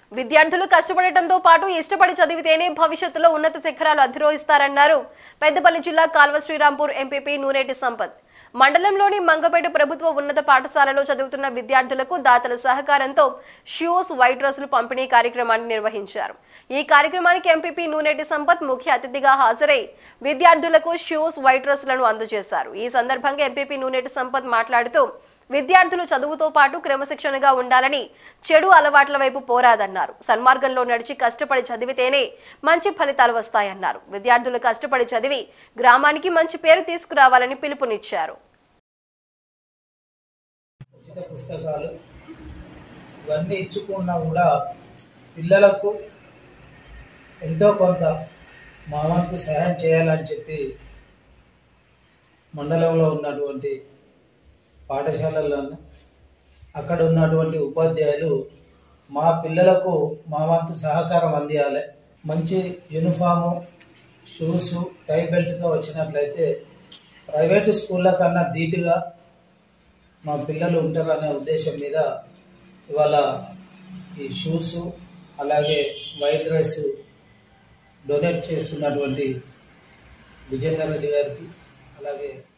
విద్యార్థులు కష్టపడటంతో పాటు ఇష్టపడి చదివితేనే భవిష్యత్తులో ఉన్నత శిఖరాలు అధిరోహిస్తారన్నారు పెద్దపల్లి జిల్లా కాల్వ శ్రీరాంపూర్ ఎంపీపీ నూనేటి సంపత్ మండలంలోని మంగపేట ప్రభుత్వ ఉన్నత పాఠశాలలో చదువుతున్న విద్యార్థులకు దాతల సహకారంతో షూస్ వైట్ డ్రెస్సులు పంపిణీ కార్యక్రమాన్ని నిర్వహించారు ఈ కార్యక్రమానికి ఎంపీపీ నూనేటి సంపత్ ముఖ్య అతిథిగా హాజరై విద్యార్థులకు షూస్ వైట్ డ్రెస్సులను అందజేశారు ఈ సందర్భంగా ఎంపీపీ నూనేటి సంపత్ మాట్లాడుతూ విద్యార్థులు చదువుతో పాటు క్రమశిక్షణగా ఉండాలని చెడు అలవాట్ల వైపు పోరాదన్నారు సన్మార్గంలో నడిచి కష్టపడి చదివితేనే మంచి ఫలితాలు వస్తాయన్నారు విద్యార్థులు కష్టపడి చదివి గ్రామానికి మంచి పేరు తీసుకురావాలని పిలుపునిచ్చారు ఉచిత పుస్తకాలు ఇవన్నీ ఇచ్చుకున్నా కూడా పిల్లలకు ఎంతో కొంత మా వంతు సహాయం చేయాలని చెప్పి మండలంలో ఉన్నటువంటి పాఠశాలలను అక్కడ ఉన్నటువంటి ఉపాధ్యాయులు మా పిల్లలకు మా వంతు సహకారం అందియాలి మంచి యూనిఫాము షూస్ టై బెల్ట్తో వచ్చినట్లయితే ప్రైవేటు స్కూళ్ళ కన్నా ధీటుగా మా పిల్లలు ఉంటారనే ఉద్దేశం మీద ఇవాళ ఈ షూస్ అలాగే వైట్ రైస్ డొనేట్ చేస్తున్నటువంటి విజేందర్ రెడ్డి గారికి అలాగే